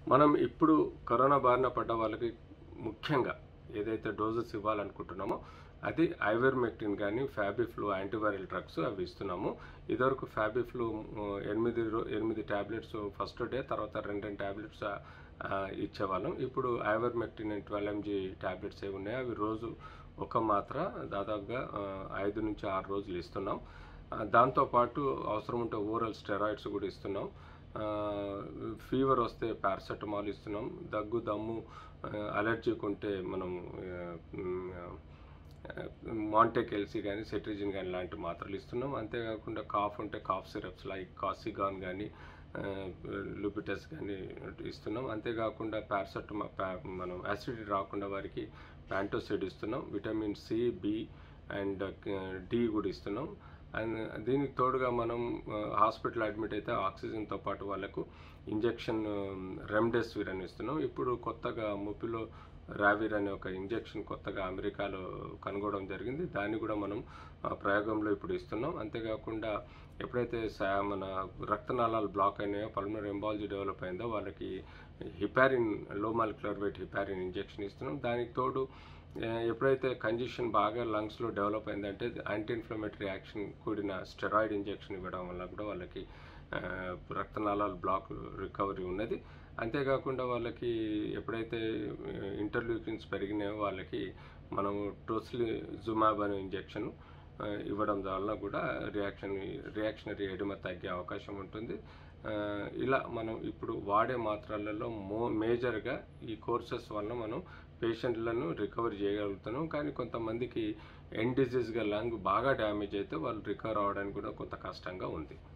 మనం ఇప్పుడు కరోనా బారిన పడ్డ వాళ్ళకి ముఖ్యంగా ఏదైతే డోసెస్ ఇవ్వాలనుకుంటున్నామో అది ఐవర్మెక్టిన్ కానీ ఫ్యాబిఫ్లూ యాంటీవైరల్ డ్రగ్స్ అవి ఇస్తున్నాము ఇదివరకు ఫ్యాబిఫ్లూ ఆ, ఎనిమిది రో ఎనిమిది ట్యాబ్లెట్స్ ఫస్ట్ డే తర్వాత రెండు రెండు ట్యాబ్లెట్స్ ఇచ్చేవాళ్ళం ఇప్పుడు ఐవర్మెక్టిన్ ట్వెల్వ్ ఎంజీ ట్యాబ్లెట్స్ ఏవి ఉన్నాయో అవి రోజు ఒక మాత్ర దాదాపుగా ఆ, ఐదు నుంచి ఆరు రోజులు ఇస్తున్నాం ఆ, దాంతోపాటు అవసరం ఉంటే ఓరల్ స్టెరాయిడ్స్ కూడా ఇస్తున్నాం ఆ, ఫీవర్ వస్తే పారాసెటమాల్ ఇస్తున్నాం దగ్గు దమ్ము ఆ, అలర్జీకి ఉంటే మనం ఆ, మ్, ఆ, మాంటెకెల్సీ కానీ సెట్రిజిన్ కానీ లాంటి మాత్రలు ఇస్తున్నాం అంతేకాకుండా కాఫ్ ఉంటే కాఫ్ సిరప్స్ లైక్ కాసిగాన్ కానీ లుపిటస్ కానీ ఇస్తున్నాం అంతేకాకుండా పారాసెటమా మనం యాసిడిటీ రాకుండా వారికి ప్యాంటోసైడ్ ఇస్తున్నాం vitamin C B and D కూడా ఇస్తున్నాం అండ్ దీనికి తోడుగా మనం హాస్పిటల్ అడ్మిట్ అయితే ఆక్సిజన్తో పాటు వాళ్ళకు ఇంజెక్షన్ రెమ్డెసివిర్ అని ఇస్తున్నాం ఇప్పుడు కొత్తగా ముప్పిలో రావిర్ అనే ఒక ఇంజెక్షన్ కొత్తగా అమెరికాలో కనుగొనడం జరిగింది దాన్ని కూడా మనం ఆ, ప్రయోగంలో ఇప్పుడు ఇస్తున్నాం అంతేకాకుండా ఎప్పుడైతే సా- మన రక్తనాళాలు బ్లాక్ అయినాయో పల్మనరీ ఎంబాలజీ డెవలప్ అయిందో వాళ్ళకి హిపారిన్ లో మాలిక్యులర్ వెయిట్ హిపారిన్ ఇంజెక్షన్ ఇస్తున్నాం దానికి తోడు ఆ, ఎప్పుడైతే కంజెషన్ బాగా లంగ్స్లో డెవలప్ అయిందంటే యాంటీ ఇన్ఫ్లమేటరీ యాక్షన్ కూడిన స్టెరాయిడ్ ఇంజెక్షన్ ఇవ్వడం వల్ల కూడా వాళ్ళకి ఆ, రక్తనాళాల బ్లాక్ రికవరీ ఉన్నది అంతేకాకుండా వాళ్ళకి ఎప్పుడైతే ఇంటర్లూకిన్స్ పెరిగినాయో వాళ్ళకి మనము టోస్లీ జుమాబ్ అనే ఇంజెక్షన్ ఇవ్వడం వల్ల కూడా రియాక్షన్ రియాక్షనరీ ఎడిమ తగ్గే అవకాశం ఉంటుంది ఆ, ఇలా మనం ఇప్పుడు వాడే మాత్రలలో మో మేజర్గా ఈ కోర్సెస్ వల్ల మనం పేషెంట్లను రికవర్ చేయగలుగుతున్నాం కానీ కొంతమందికి ఎండ్ డిజీజ్గా లంగ్ బాగా డ్యామేజ్ అయితే వాళ్ళు రికవర్ అవ్వడానికి కూడా కొంత కష్టంగా ఉంది